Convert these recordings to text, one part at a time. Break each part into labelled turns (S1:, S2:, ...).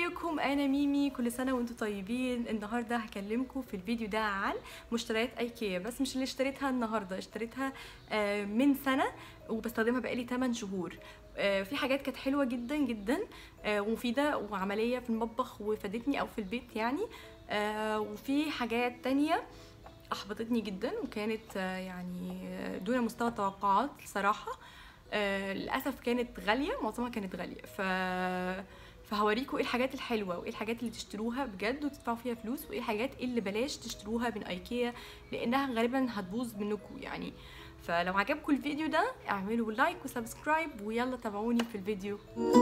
S1: ازيكم انا ميمي كل سنه وانتم طيبين النهارده هكلمكم في الفيديو ده عن مشتريات ايكيا بس مش اللي اشتريتها النهارده اشتريتها آه، من سنه وبستخدمها بقالي 8 شهور آه، في حاجات كانت حلوه جدا جدا آه، ومفيده وعمليه في المطبخ وفادتني او في البيت يعني آه، وفي حاجات تانية احبطتني جدا وكانت آه، يعني آه، دون مستوى التوقعات صراحه آه، للاسف كانت غاليه معظمها كانت غاليه ف فهوريكم ايه الحاجات الحلوه وايه الحاجات اللي تشتروها بجد وتدفعوا فيها فلوس وايه الحاجات اللي بلاش تشتروها من ايكيا لانها غالبا هتبوظ منكم يعني فلو عجبكم الفيديو ده اعملوا لايك وسبسكرايب ويلا تابعوني في الفيديو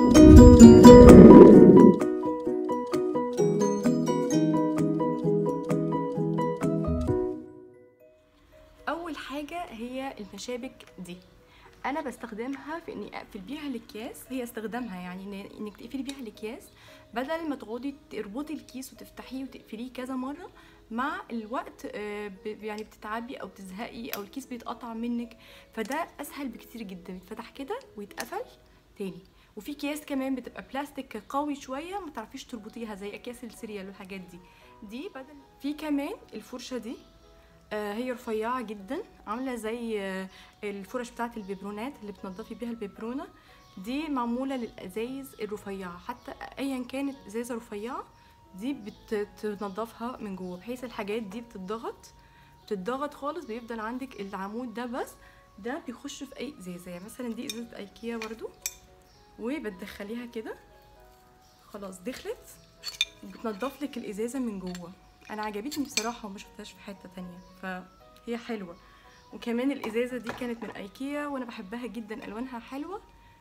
S1: اول حاجه هي المشابك دي انا بستخدمها في اني اقفل بيها الاكياس هي استخدامها يعني إن- انك تقفلي بيها الاكياس بدل ما تقعدي تربطي الكيس وتفتحيه وتقفليه كذا مره مع الوقت آه، ب- يعني بتتعبي او تزهقي او الكيس بيتقطع منك فده اسهل بكتير جدا يتفتح كده ويتقفل تاني وفي اكياس كمان بتبقى بلاستيك قوي شويه ما تعرفيش تربطيها زي اكياس السيريال والحاجات دي دي بدل في كمان الفرشه دي آه، هي رفيعه جدا عامله زي آه، الفرش بتاعه البيبرونات اللي بتنضفي بيها البيبرونه دي معموله للازايز الرفيعه حتى ايا كانت ازازه رفيعه دي بتنضفها من جوه بحيث الحاجات دي بتتضغط بتتضغط خالص بيفضل عندك العمود ده بس ده بيخش في اي ازازه يعني مثلا دي ازازه ايكيا برضو وبتدخليها كده خلاص دخلت بتنضف لك الازازه من جوه انا عجبتني بصراحه وما شفتهاش في حته تانية فهي حلوه وكمان الازازه دي كانت من ايكيا وانا بحبها جدا الوانها حلوه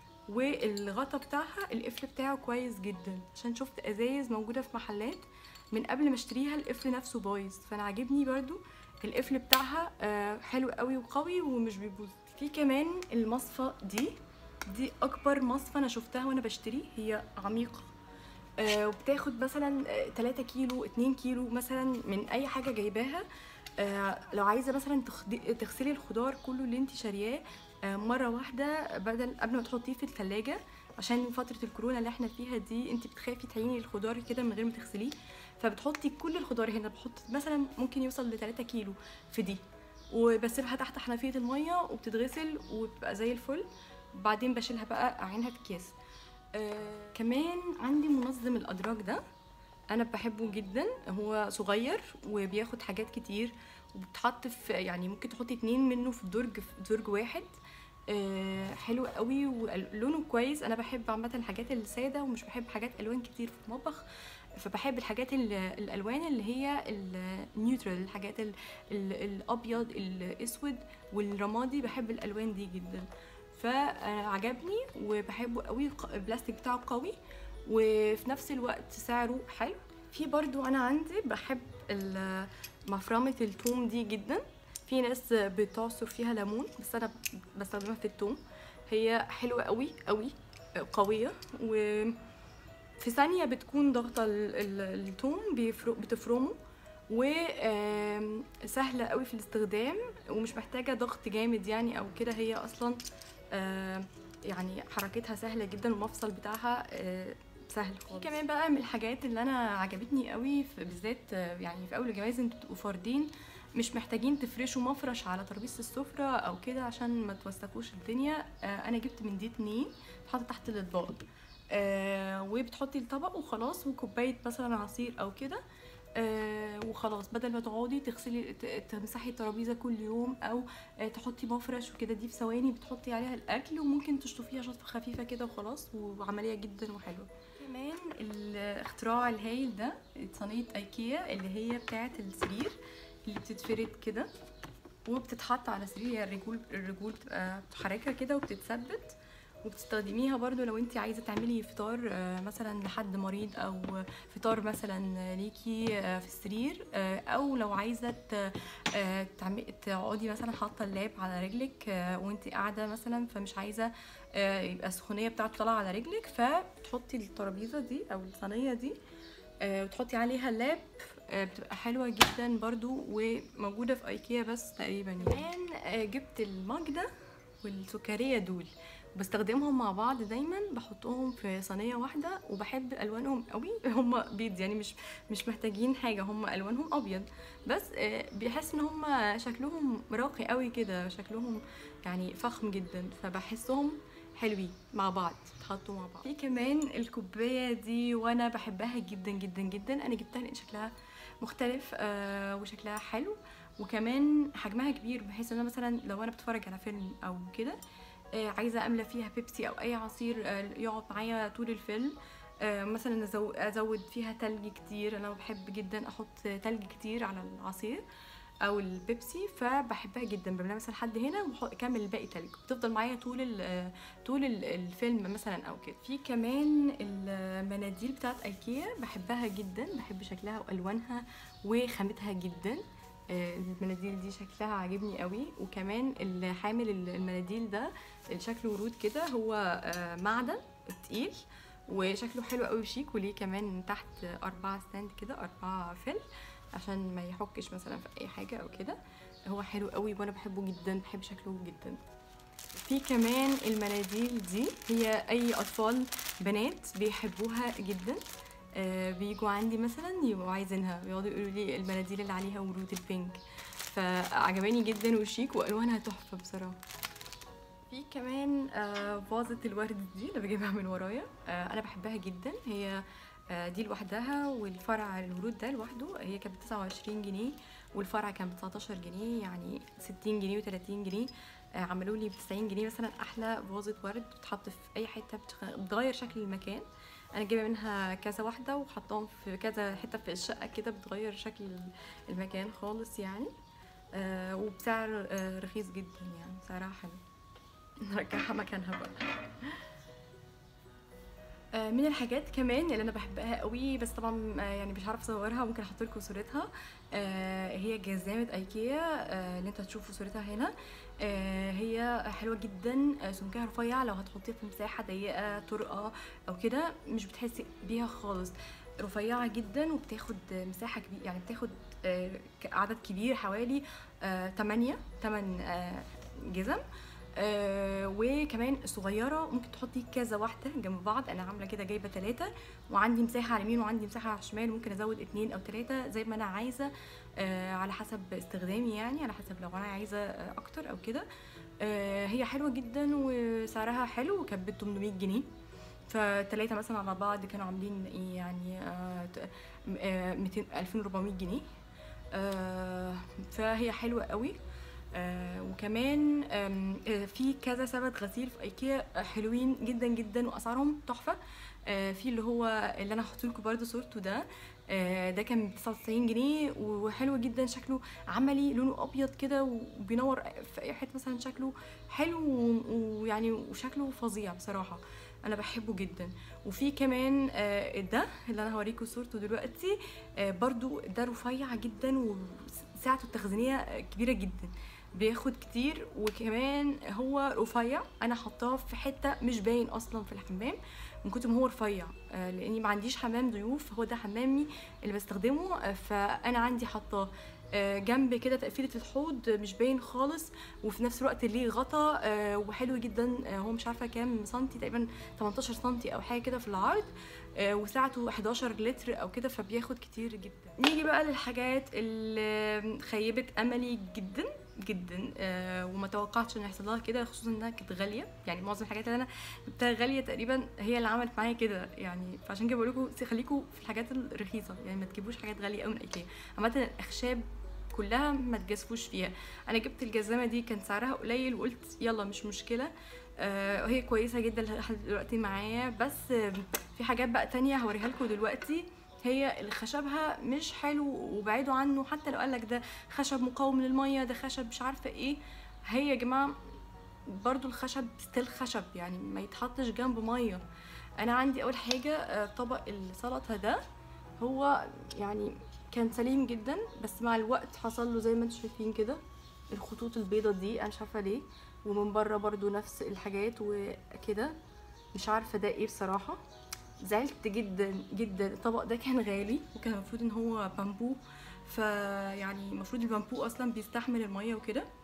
S1: والغطا بتاعها القفل بتاعه كويس جدا عشان شفت ازايز موجوده في محلات من قبل ما اشتريها القفل نفسه بايظ فانا عاجبني برضو القفل بتاعها آه، حلو قوي وقوي ومش بيبوظ في كمان المصفى دي دي اكبر مصفى انا شفتها وانا بشتري هي عميقه آه، وبتاخد مثلا آه، 3 كيلو 2 كيلو مثلا من اي حاجه جايباها آه، لو عايزه مثلا تخدي- تغسلي الخضار كله اللي انت شارياه آه، مره واحده بدل قبل ما تحطيه في الثلاجه عشان فتره الكورونا اللي احنا فيها دي انت بتخافي تعيني الخضار كده من غير ما تغسليه فبتحطي كل الخضار هنا بحط مثلا ممكن يوصل ل 3 كيلو في دي وبسيبها تحت حنفيه الميه وبتتغسل وبتبقى زي الفل بعدين بشيلها بقى اعينها في اكياس آه كمان عندي منظم الادراج ده انا بحبه جدا هو صغير وبياخد حاجات كتير وبتحط في يعني ممكن تحطي اتنين منه في درج في درج واحد آه حلو قوي ولونه كويس انا بحب عامه الحاجات الساده ومش بحب حاجات الوان كتير في المطبخ فبحب الحاجات ال- الالوان اللي هي النيوترال الحاجات ال- ال- الابيض الاسود والرمادي بحب الالوان دي جدا فعجبني وبحبه قوي الق- البلاستيك بتاعه قوي وفي نفس الوقت سعره حلو في برضو انا عندي بحب ال- مفرمة الثوم دي جدا في ناس بتعصر فيها ليمون بس انا بستخدمها في الثوم هي حلوة قوي قوي قوية وفي ثانية بتكون ضغطة ال- ال- الثوم بيفرق بتفرمه وسهلة قوي في الاستخدام ومش محتاجة ضغط جامد يعني او كده هي اصلا آه، يعني حركتها سهلة جدا والمفصل بتاعها آه، سهل خالص كمان بقى من الحاجات اللي انا عجبتني قوي في بالذات آه، يعني في اول الجواز انتوا بتبقوا فاردين مش محتاجين تفرشوا مفرش على ترابيزه السفره او كده عشان ما توسخوش الدنيا آه، انا جبت من دي اتنين تحط تحت الاطباق آه وبتحطي الطبق وخلاص وكوبايه مثلا عصير او كده آه وخلاص بدل ما تقعدي تغسلي ت- تمسحي الترابيزه كل يوم او آه تحطي مفرش وكده دي في ثواني بتحطي عليها الاكل وممكن تشطفيها شطفه خفيفه كده وخلاص وعمليه جدا وحلوه كمان الاختراع الهايل ده صينيه ايكيا اللي هي بتاعه السرير اللي بتتفرد كده وبتتحط على سرير هي الرجول الرجول بتبقى متحركه كده وبتتثبت وبتستخدميها برضو لو انت عايزه تعملي فطار آه، مثلا لحد مريض او فطار مثلا ليكي آه، في السرير آه، او لو عايزه ت- آه، تعم- تقعدي مثلا حاطه اللاب على رجلك آه، وانت قاعده مثلا فمش عايزه آه، يبقى السخونيه بتاعته طالعه على رجلك فبتحطي الترابيزه دي او الصينيه دي آه، وتحطي عليها اللاب آه، بتبقى حلوه جدا برضو وموجوده في ايكيا بس تقريبا يعني كمان آه، جبت المج ده والسكريه دول بستخدمهم مع بعض دايما بحطهم في صينيه واحده وبحب الوانهم قوي هم بيض يعني مش مش محتاجين حاجه هم الوانهم ابيض بس آه، بحس ان هم شكلهم راقي قوي كده شكلهم يعني فخم جدا فبحسهم حلوين مع بعض اتحطوا مع بعض في كمان الكوبايه دي وانا بحبها جدا جدا جدا انا جبتها لان شكلها مختلف آه وشكلها حلو وكمان حجمها كبير بحيث ان انا مثلا لو انا بتفرج على فيلم او كده آه عايزه املى فيها بيبسي او اي عصير آه يقعد معايا طول الفيلم آه مثلا أزو- ازود فيها تلج كتير انا بحب جدا احط تلج كتير على العصير او البيبسي فبحبها جدا بملاها مثلا لحد هنا وكمل الباقي تلج بتفضل معايا طول ال- طول ال- الفيلم مثلا او كده في كمان المناديل بتاعت ايكيا بحبها جدا بحب شكلها والوانها وخامتها جدا آه، المناديل دي شكلها عاجبني قوي وكمان اللي حامل المناديل ده الشكل ورود كده هو آه، معدن تقيل وشكله حلو قوي وشيك وليه كمان تحت أربعة ستاند كده أربعة فل عشان ما يحكش مثلا في أي حاجة أو كده هو حلو قوي وأنا بحبه جدا بحب شكله جدا في كمان المناديل دي هي أي أطفال بنات بيحبوها جدا آه، بيجوا عندي مثلا يبقوا عايزينها بيقعدوا يقولوا لي المناديل اللي عليها ورود البينك فعجباني جدا وشيك والوانها تحفه بصراحه في كمان آه، فازة الورد دي اللي بجيبها من ورايا آه، انا بحبها جدا هي آه، دي لوحدها والفرع الورود ده لوحده هي كانت ب 29 جنيه والفرع كان ب 19 جنيه يعني 60 جنيه و30 جنيه آه، عملوا لي ب 90 جنيه مثلا احلى فازة ورد بتتحط في اي حته بتخ- بتغير شكل المكان انا جايبه منها كذا واحده وحطاهم في كذا حته في الشقه كده بتغير شكل المكان خالص يعني آه وبسعر آه رخيص جدا يعني سعرها حلو نرجعها مكانها بقى آه، من الحاجات كمان اللي انا بحبها قوي بس طبعا آه، يعني مش عارفه اصورها ممكن احط لكم صورتها آه، هي جزامه ايكيا آه، اللي انت هتشوفوا صورتها هنا آه، هي حلوه جدا آه، سمكها رفيع لو هتحطيها في مساحه ضيقه طرقه او كده مش بتحسي بيها خالص رفيعه جدا وبتاخد مساحه كبيره يعني بتاخد آه، ك- عدد كبير حوالي 8 8 جزم آه وكمان صغيره ممكن تحطي كذا واحده جنب بعض انا عامله كده جايبه ثلاثه وعندي مساحه على اليمين وعندي مساحه على الشمال ممكن ازود اتنين او ثلاثه زي ما انا عايزه آه على حسب استخدامي يعني على حسب لو انا عايزه آه، اكتر او كده آه هي حلوه جدا وسعرها حلو وكانت ب 800 جنيه فتلاتة مثلا على بعض كانوا عاملين ايه يعني آه ت- آه 200 2400 جنيه آه فهي حلوه قوي آه وكمان آم، آه في كذا ثبت غسيل في ايكيا آه، حلوين جدا جدا واسعارهم تحفه آه في اللي هو اللي انا هحط لكم برده صورته ده آه ده كان ب 99 جنيه وحلو جدا شكله عملي لونه ابيض كده وبينور في اي حته مثلا شكله حلو و- ويعني وشكله فظيع بصراحه انا بحبه جدا وفي كمان آه، ده اللي انا هوريكم صورته دلوقتي آه، برضو ده رفيع جدا وسعته التخزينيه آه، كبيره جدا بياخد كتير وكمان هو رفيع انا حطاه في حته مش باين اصلا في الحمام من كتر ما هو رفيع آه، لاني ما عنديش حمام ضيوف هو ده حمامي اللي بستخدمه آه، فانا عندي حطاه آه، جنب كده تقفيله الحوض مش باين خالص وفي نفس الوقت ليه غطا آه، وحلو جدا آه، هو مش عارفه كام سنتي تقريبا 18 سنتي او حاجه كده في العرض آه، وسعته 11 لتر او كده فبياخد كتير جدا نيجي بقى للحاجات اللي خيبت املي جدا جدا آه وما توقعتش ان يحصل لها كده خصوصا انها كانت غاليه يعني معظم الحاجات اللي انا جبتها غاليه تقريبا هي اللي عملت معايا كده يعني فعشان كده بقول لكم خليكم في الحاجات الرخيصه يعني ما تجيبوش حاجات غاليه قوي من ايكيا عامه الاخشاب كلها ما تجازفوش فيها انا جبت الجزامه دي كان سعرها قليل وقلت يلا مش مشكله آه وهي كويسه جدا لحد دلوقتي معايا بس آه في حاجات بقى تانية هوريها لكم دلوقتي هي اللي خشبها مش حلو وبعيدوا عنه حتى لو قالك ده خشب مقاوم للميه ده خشب مش عارفه ايه هي يا جماعه برضو الخشب ستيل خشب يعني ما يتحطش جنب ميه انا عندي اول حاجه آه، طبق السلطه ده هو يعني كان سليم جدا بس مع الوقت حصل له زي ما انتم شايفين كده الخطوط البيضة دي انا مش عارفه ليه ومن بره برضو نفس الحاجات وكده مش عارفه ده ايه بصراحه زعلت جدا جدا الطبق ده كان غالي وكان المفروض ان هو بامبو فيعني المفروض البامبو اصلا بيستحمل الميه وكده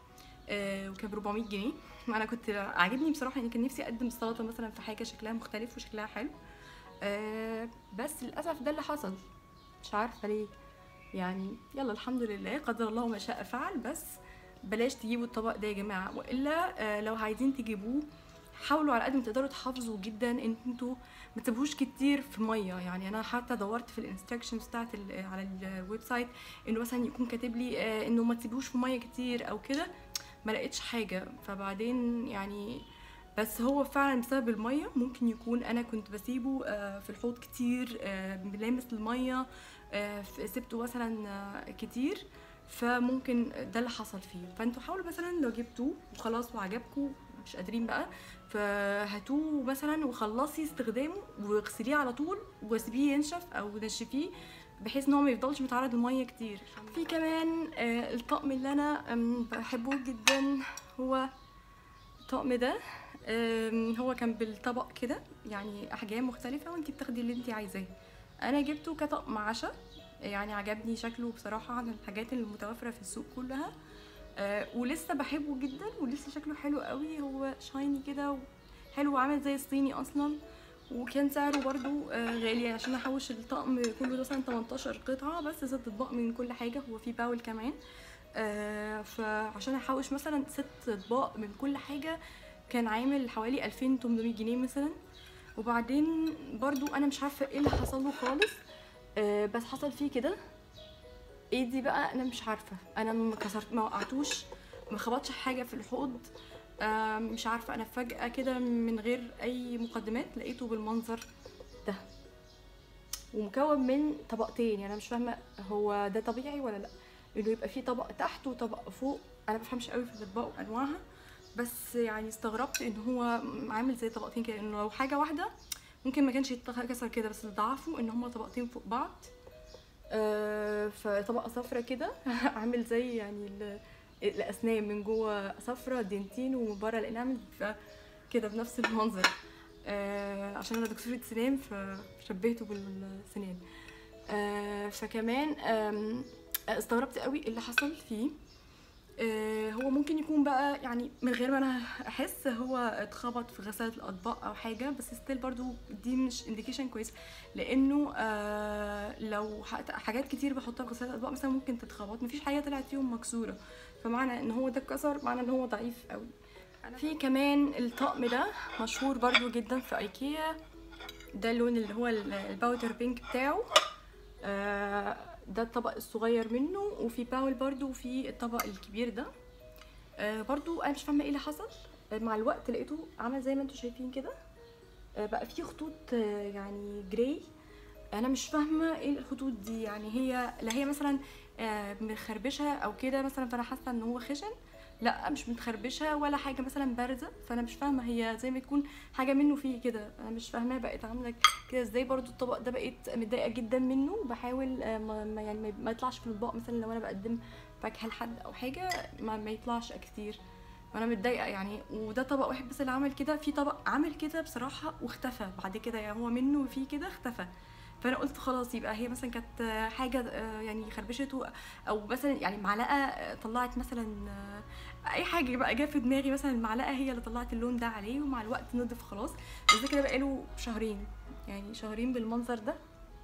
S1: آه، وكان ب 400 جنيه انا كنت عاجبني بصراحه يعني كان نفسي اقدم السلطه مثلا في حاجه شكلها مختلف وشكلها حلو آه، بس للاسف ده اللي حصل مش عارفه ليه يعني يلا الحمد لله قدر الله ما شاء فعل بس بلاش تجيبوا الطبق ده يا جماعه والا آه، لو عايزين تجيبوه حاولوا على قد ما تقدروا تحافظوا جدا ان انتوا ما تسيبوهوش كتير في ميه يعني انا حتى دورت في الانستراكشنز بتاعت ال- على الويب سايت انه مثلا يكون كاتب لي آه، انه ما تسيبوش في ميه كتير او كده ما لقيتش حاجه فبعدين يعني بس هو فعلا بسبب الميه ممكن يكون انا كنت بسيبه آه، في الحوض كتير آه، ملامس الميه آه، ف- سبته مثلا آه، كتير فممكن ده اللي حصل فيه فانتوا حاولوا مثلا لو جبتوه وخلاص وعجبكم مش قادرين بقى فهاتوه مثلا وخلصي استخدامه واغسليه على طول وسيبيه ينشف او نشفيه بحيث ان هو ما يفضلش متعرض للميه كتير في كمان آه، الطقم اللي انا آم، بحبه جدا هو الطقم ده آم، هو كان بالطبق كده يعني احجام مختلفه وانت بتاخدي اللي انت عايزاه انا جبته كطقم عشاء يعني عجبني شكله بصراحه عن الحاجات المتوفره في السوق كلها آه، ولسه بحبه جدا ولسه شكله حلو قوي هو شايني كده حلو وعامل زي الصيني اصلا وكان سعره برضو آه، غالي يعني عشان احوش الطقم كله مثلا 18 قطعه بس ست اطباق من كل حاجه هو في باول كمان آه، فعشان احوش مثلا ست اطباق من كل حاجه كان عامل حوالي 2800 جنيه مثلا وبعدين برضو انا مش عارفه ايه اللي حصل له خالص آه، بس حصل فيه كده ايه دي بقى انا مش عارفه انا ما كسرت ما وقعتوش ما خبطش حاجه في الحوض آه، مش عارفه انا فجاه كده من غير اي مقدمات لقيته بالمنظر ده ومكون من طبقتين يعني انا مش فاهمه هو ده طبيعي ولا لا انه يبقى فيه طبق تحت وطبق فوق انا ما بفهمش قوي في الاطباق وانواعها بس يعني استغربت ان هو عامل زي طبقتين كده انه لو حاجه واحده ممكن ما كانش يتكسر كده بس اللي ضعفه ان هما طبقتين فوق بعض آه، فطبقه صفرة كده عامل زي يعني ال- الاسنان من جوه صفرة دينتين ومن بره الانامل ف- كده بنفس المنظر آه، عشان انا دكتورة سنان فشبهته بالسنان آه، فكمان آم، استغربت قوي اللي حصل فيه آه، هو ممكن يكون بقى يعني من غير ما انا احس هو اتخبط في غسالة الاطباق او حاجه بس ستيل برضو دي مش انديكيشن كويس لانه آه لو ح- حاجات كتير بحطها في غسالة الاطباق مثلا ممكن تتخبط مفيش حاجه طلعت فيهم مكسوره فمعنى ان هو ده اتكسر معنى ان هو ضعيف قوي في كمان الطقم ده مشهور برضو جدا في ايكيا ده اللون اللي هو ال- الباودر بينك بتاعه آه، ده الطبق الصغير منه وفي باول برضو وفي الطبق الكبير ده آه، برضو انا مش فاهمه ايه اللي حصل آه، مع الوقت لقيته عمل زي ما انتم شايفين كده آه، بقى فيه خطوط آه، يعني جراي انا مش فاهمه ايه الخطوط دي يعني هي لا هي مثلا آه، مخربشه او كده مثلا فانا حاسه ان هو خشن لا مش متخربشه ولا حاجه مثلا بارزه فانا مش فاهمه هي زي ما تكون حاجه منه فيه كده انا مش فاهمه بقت عامله كده ازاي برضو الطبق ده بقيت متضايقه جدا منه وبحاول آه، ما ما- يعني ما- ما يطلعش في الاطباق مثلا لو انا بقدم فاكهه لحد او حاجه ما, ما يطلعش كتير وانا متضايقه يعني وده طبق واحد بس اللي عمل كده في طبق عمل كده بصراحه واختفى بعد كده يعني هو منه وفيه كده اختفى فانا قلت خلاص يبقى هي مثلا كانت آه، حاجه آه، يعني خربشته او مثلا يعني معلقه آه، طلعت مثلا آه، اي حاجه بقى جه في دماغي مثلا المعلقه هي اللي طلعت اللون ده عليه ومع الوقت نضف خلاص بس ده كده بقاله شهرين يعني شهرين بالمنظر ده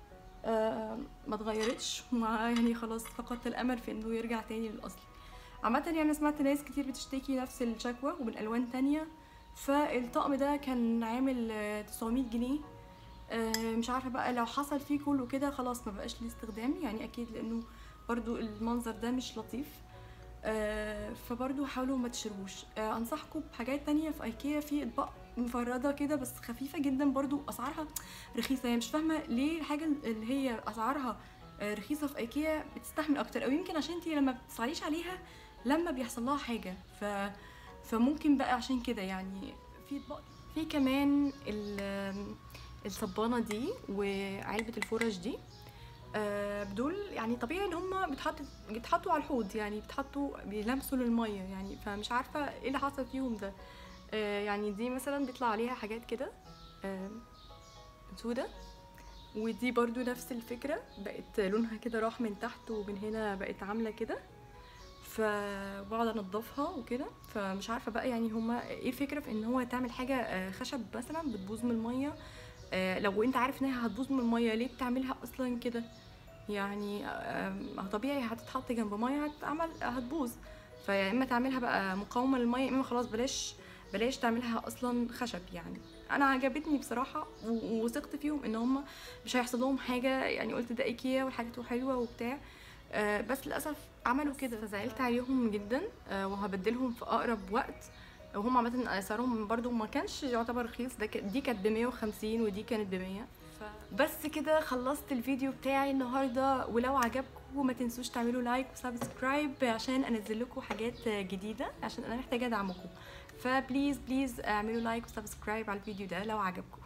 S1: آه، ما اتغيرتش ومع يعني خلاص فقدت الامل في انه يرجع تاني للاصل عامة يعني أنا سمعت ناس كتير بتشتكي نفس الشكوى ومن ألوان تانية فالطقم ده كان عامل آه، 900 جنيه آه، مش عارفة بقى لو حصل فيه كله كده خلاص ما بقاش ليه استخدام يعني أكيد لأنه برضو المنظر ده مش لطيف آه، فبرضو حاولوا ما تشتروش آه، انصحكم بحاجات تانية في ايكيا في اطباق مفردة كده بس خفيفة جدا برضو اسعارها رخيصة يعني مش فاهمة ليه الحاجة اللي هي اسعارها آه، رخيصة في ايكيا بتستحمل اكتر او يمكن عشان انتي لما بتسعيش عليها لما بيحصل لها حاجة ف فممكن بقى عشان كده يعني في اطباق في كمان ال- الصبانة دي وعلبة الفرش دي آه، دول يعني طبيعي ان هم بيتحطوا بيتحطوا على الحوض يعني بيتحطوا بيلمسوا للميه يعني فمش عارفه ايه اللي حصل فيهم ده آه، يعني دي مثلا بيطلع عليها حاجات كده آه، سودة ودي برضو نفس الفكرة بقت لونها كده راح من تحت ومن هنا بقت عاملة كده فبقعد انضفها وكده فمش عارفه بقى يعني هما ايه الفكره في ان هو تعمل حاجه آه، خشب مثلا بتبوظ من الميه آه، لو انت عارف انها هتبوظ من الميه ليه بتعملها اصلا كده يعني آم، طبيعي هتتحط جنب ميه هتعمل هتبوظ فيا اما تعملها بقى مقاومه للميه يا اما خلاص بلاش بلاش تعملها اصلا خشب يعني انا عجبتني بصراحه و- ووثقت فيهم ان هم مش هيحصل لهم حاجه يعني قلت ده ايكيا والحاجات حلوه وبتاع آه، بس للاسف عملوا كده فزعلت عليهم جدا آه، وهبدلهم في اقرب وقت وهم عامه اسعارهم برضو ما كانش يعتبر رخيص ده ك- دي كانت ب 150 ودي كانت ب 100 بس كده خلصت الفيديو بتاعي النهارده ولو عجبكم ما تنسوش تعملوا لايك وسبسكرايب عشان انزل لكم حاجات جديده عشان انا محتاجه ادعمكم فبليز بليز اعملوا لايك وسبسكرايب على الفيديو ده لو عجبكم